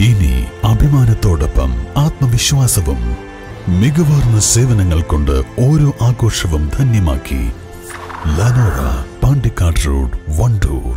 ഇനി അഭിമാനത്തോടൊപ്പം ആത്മവിശ്വാസവും മികവാർന്ന സേവനങ്ങൾ കൊണ്ട് ഓരോ ആഘോഷവും ധന്യമാക്കി ലനോറ പാണ്ടിക്കാട് റോഡ് വണ്ടൂർ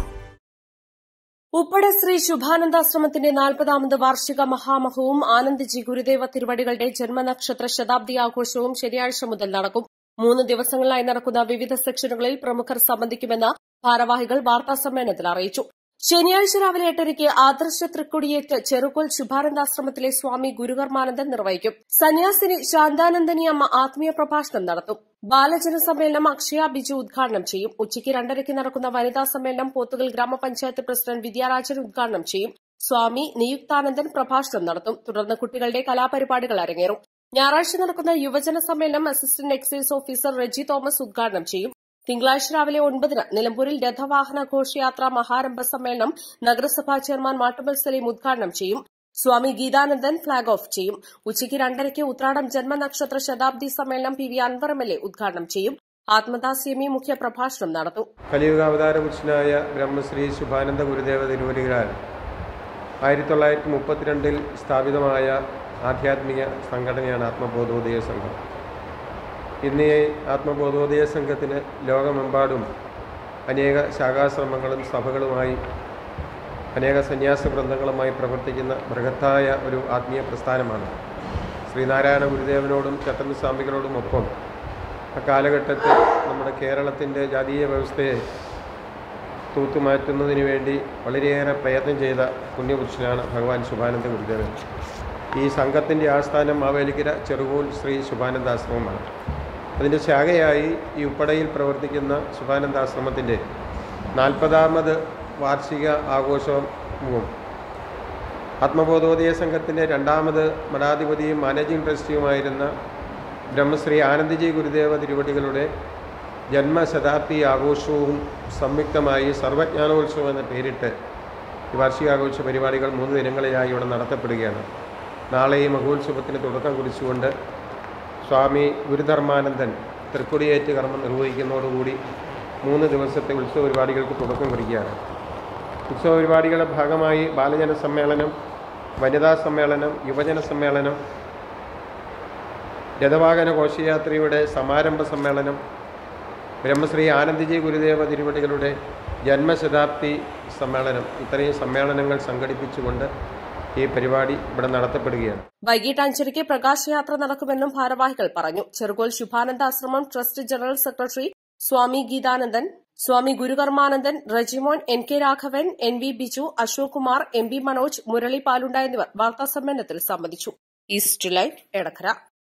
ഉപ്പട ശ്രീ ശുഭാനന്ദാശ്രമത്തിന്റെ നാൽപ്പതാമത് വാർഷിക മഹാമഹവും ആനന്ദജി ഗുരുദേവ തിരുവടികളുടെ ജന്മനക്ഷത്ര ശതാബ്ദി ആഘോഷവും ശനിയാഴ്ച മുതൽ നടക്കും മൂന്ന് ദിവസങ്ങളിലായി നടക്കുന്ന വിവിധ സെക്ഷനുകളിൽ പ്രമുഖർ സംബന്ധിക്കുമെന്ന് ഭാരവാഹികൾ വാർത്താസമ്മേളനത്തിൽ അറിയിച്ചു ശനിയാഴ്ച രാവിലെ എട്ടരയ്ക്ക് ആദർശ തൃക്കൊടിയേറ്റ് ചെറുകോൽ ശുഭാനന്ദാശ്രമത്തിലെ സ്വാമി ഗുരുകർമാനന്ദൻ നിർവഹിക്കും സന്യാസിനി ശാന്താനന്ദനി അമ്മ ആത്മീയ പ്രഭാഷണം നടത്തും ബാലജന സമ്മേളനം അക്ഷയ ബിജു ഉദ്ഘാടനം ചെയ്യും ഉച്ചയ്ക്ക് രണ്ടരയ്ക്ക് നടക്കുന്ന വനിതാ സമ്മേളനം പോത്തുകൽ ഗ്രാമപഞ്ചായത്ത് പ്രസിഡന്റ് വിദ്യാരാജൻ ഉദ്ഘാടനം ചെയ്യും സ്വാമി നിയുക്താനന്ദൻ പ്രഭാഷണം നടത്തും തുടർന്ന് കുട്ടികളുടെ കലാപരിപാടികൾ അരങ്ങേറും ഞായറാഴ്ച നടക്കുന്ന യുവജന സമ്മേളനം assistant excise officer Reji Thomas ഉദ്ഘാടനം ചെയ്യും തിങ്കളാഴ്ച രാവിലെ ഒൻപതിന് നിലമ്പൂരിൽ രഥവാഹന ഘോഷയാത്ര മഹാരംഭ സമ്മേളനം നഗരസഭാ ചെയർമാൻ മാട്ടുമൽ സലീം ഉദ്ഘാടനം ചെയ്യും സ്വാമി ഗീതാനന്ദൻ ഫ്ളാഗ് ഓഫ് ചെയ്യും ഉച്ചയ്ക്ക് രണ്ടരയ്ക്ക് ഉത്രാടം ജന്മനക്ഷത്ര ശതാബ്ദി സമ്മേളനം P V Anvar M L A ഉദ്ഘാടനം ചെയ്യും ആത്മദാസ് എം ഇ മുഖ്യ പ്രഭാഷണം നടത്തും കലിയുഗ അവതാരപുരുഷനായ ബ്രഹ്മശ്രീ ശുഭാനന്ദ ഗുരുദേവ തിരുവടികളാൽ ആയിരത്തി തൊള്ളായിരത്തി മുപ്പത്തിരണ്ടിൽ സ്ഥാപിതമായ ആധ്യാത്മിക സംഘടനയാണ് ആത്മബോധോദയ സംഘം ഇന്ന് ഈ ആത്മബോധോദയ സംഘത്തിന് ലോകമെമ്പാടും അനേക ശാഖാശ്രമങ്ങളും സഭകളുമായി അനേക സന്യാസ വൃന്ദങ്ങളുമായി പ്രവർത്തിക്കുന്ന ബൃഹത്തായ ഒരു ആത്മീയ പ്രസ്ഥാനമാണ് ശ്രീനാരായണ ഗുരുദേവനോടും ചട്ടമ്പി ഒപ്പം അക്കാലഘട്ടത്തിൽ നമ്മുടെ കേരളത്തിൻ്റെ ജാതീയ വ്യവസ്ഥയെ തൂത്തുമാറ്റുന്നതിന് വേണ്ടി വളരെയേറെ പ്രയത്നം ചെയ്ത പുണ്യപുരുഷനാണ് ഭഗവാൻ ശുഭാനന്ദ ഗുരുദേവൻ ഈ സംഘത്തിൻ്റെ ആസ്ഥാനം മാവേലിക്കര ചെറുകോൽ ശ്രീ ശുഭാനന്ദാശ്രമമാണ് അതിൻ്റെ ശാഖയായി ഈ ഉപ്പടയിൽ പ്രവർത്തിക്കുന്ന ശുഭാനന്ദാശ്രമത്തിൻ്റെ നാൽപ്പതാമത് വാർഷിക ആഘോഷവും ആത്മബോധോദയ സംഘത്തിൻ്റെ രണ്ടാമത് മഠാധിപതിയും മാനേജിംഗ് ട്രസ്റ്റിയുമായിരുന്ന ബ്രഹ്മശ്രീ ആനന്ദജി ഗുരുദേവ തിരുവടികളുടെ ജന്മശതാബ്ദി ആഘോഷവും സംയുക്തമായി സർവജ്ഞാനോത്സവം എന്ന പേരിട്ട് ഈ വാർഷികാഘോഷ പരിപാടികൾ മൂന്ന് ദിനങ്ങളിലായി ഇവിടെ നടത്തപ്പെടുകയാണ് നാളെ ഈ മഹോത്സവത്തിന് തുടക്കം കുറിച്ചുകൊണ്ട് സ്വാമി ഗുരുധർമാനന്ദൻ തൃക്കൊടിയേറ്റ് കർമ്മം നിർവഹിക്കുന്നതോടുകൂടി മൂന്ന് ദിവസത്തെ ഉത്സവ പരിപാടികൾക്ക് തുടക്കം കുറിക്കുകയാണ് ഉത്സവ പരിപാടികളുടെ ഭാഗമായി ബാലജന സമ്മേളനം വനിതാ സമ്മേളനം യുവജന സമ്മേളനം രഥവാഹന ഘോഷയാത്രയുടെ സമാരംഭ സമ്മേളനം ബ്രഹ്മശ്രീ ആനന്ദജി ഗുരുദേവ തിരുവടികളുടെ ജന്മശതാബ്ദി സമ്മേളനം ഇത്രയും സമ്മേളനങ്ങൾ സംഘടിപ്പിച്ചുകൊണ്ട് ഈ പരിപാടി ഇവിടെ നടത്തപ്പെടുകയാണ് വൈകിട്ട് അഞ്ചരയ്ക്ക് പ്രകാശയാത്ര നടക്കുമെന്നും ഭാരവാഹികൾ പറഞ്ഞു ചെറുകോൽ ശുഭാനന്ദ ആശ്രമം trust general secretary Swami Geethanandan Swami Gurukarmanandan Rejimon N K Raghavan N V Biju Ashok Kumar M B Manoj Murali Palunda എന്നിവർ വാർത്താസമ്മേളനത്തിൽ സംബന്ധിച്ചു ഈസ്റ്റ് ലൈവ് എടക്കര